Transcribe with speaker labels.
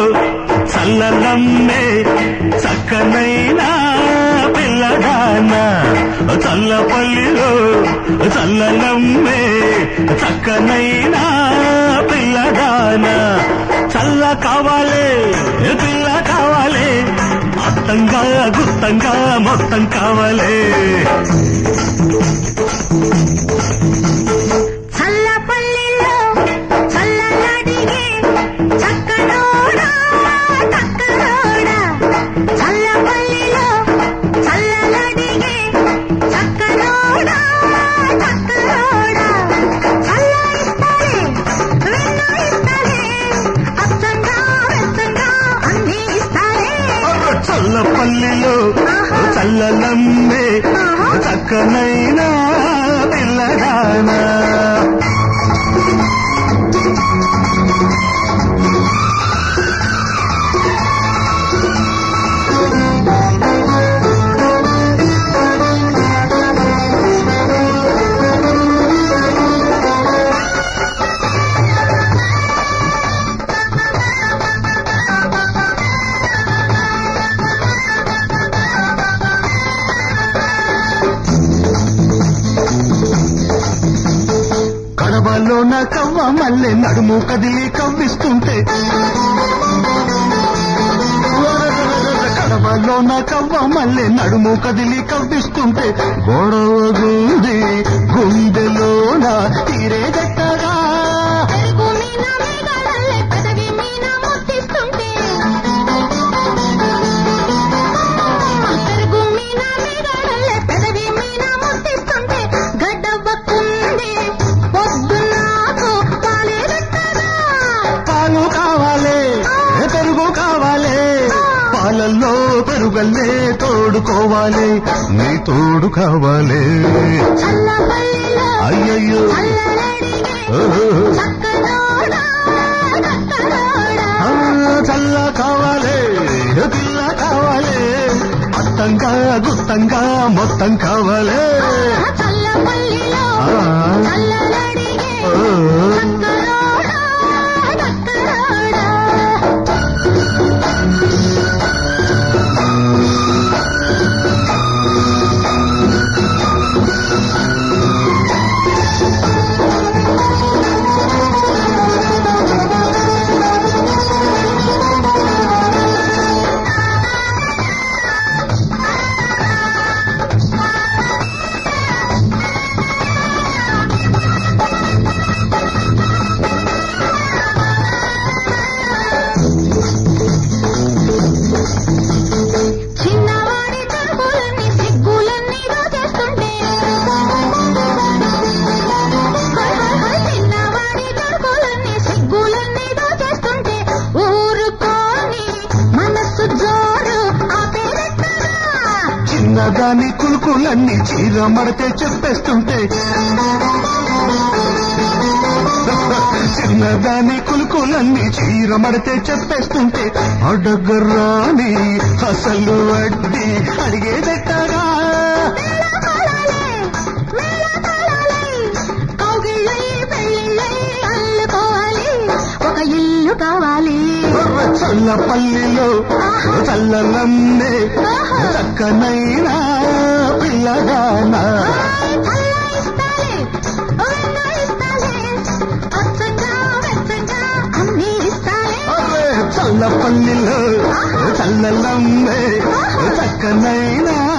Speaker 1: చల్లలమ్మే చక్కనైనా పిల్లగాన చల్లపల్లిలో చల్లలమ్మే చక్కనైనా పిల్లగాన చల్ల కావాలే పిల్ల కావాలే అత్తంగా గుత్తంగా మొత్తం కావాలే
Speaker 2: చల్లపల్లిలో చల్లలడిగే చక్కనోడా చక్కనోడా చల్లపల్లిలో చల్లలడిగే చక్కనోడా చక్కనోడా చల్ల ఇస్తాలే వెన్న ఇస్తాలే అచ్చంగా వెచ్చంగా అన్నీ ఇస్తాలే
Speaker 1: చల్లపల్లిలో చల్లలమ్మే చక్కనైనా పిల్లగానా కడవలోన కవ్వ మల్లె నడుము కదిలి కవ్విస్తుంటే కడవలోన కవ్వ మల్లె నడుము కదిలి కవ్విస్తుంటే గొడవగుంది గుండెలోన తీరేదెట్టగా
Speaker 2: పెరుగు మీన మేఘాలల్లే పెదవి మీన ముద్దిస్తుంటే పెరుగు మీన మేఘాలల్లే పెదవి మీన ముద్దిస్తుంటే గడ్డవ్వకుంది పొద్దు నాకు పాలే పెట్టగా
Speaker 1: పాలు కావాలే పెరుగు కావాలే పాలల్లో పెరుగల్లే తోడుకోవాలి నీ తోడు కావాలే
Speaker 2: చల్లపల్లిలో
Speaker 1: అయ్యయ్యో
Speaker 2: చల్లలడిగే
Speaker 1: ఓహో.
Speaker 2: చక్కనోడా చక్కనోడా
Speaker 1: ఆ, చల్ల కావాలే పిల్ల కావాలే అత్తంగా గుత్తంగా మొత్తం కావాలే
Speaker 2: చల్లపల్లిలో
Speaker 1: ఆ.
Speaker 2: చల్లలడిగే
Speaker 1: ఓ.
Speaker 2: చక్కనోడా చక్కనోడా చిన్నవాడి తడుపులన్నీ సిగ్గులన్నీ దోచేస్తుంటే హై హై హై చిన్నవాడి తడుపులన్నీ సిగ్గులన్నీ దోచేస్తుంటే ఊరుకోని మనసు జోరు ఆపేదెట్టగా
Speaker 1: చిన్నదాని కులుకులన్నీ చీర మడితే చెప్పేస్తుంటే చిన్నదాని కులుకులన్నీ చీర మడితే చెప్పేస్తుంటే అడగరాని అసలు వడ్డీ అడిగేదెట్టగా
Speaker 2: మేళతాళాలే, మేళతాళాలే, కౌగిళ్ళై పెళ్ళిళ్ళై అల్లుకోవాలి ఒక ఇల్లు కావాలి
Speaker 1: చల్లపల్లిలో చల్లలమ్మే చక్కనైనా పిల్లగానా
Speaker 2: చల్ల ఇస్తాలే, వెన్న ఇస్తాలే, అచ్చంగా వెచ్చంగా అన్నీ ఇస్తాలే
Speaker 1: అరే చల్లపల్లిలో చల్లలమ్మే చక్కనైనా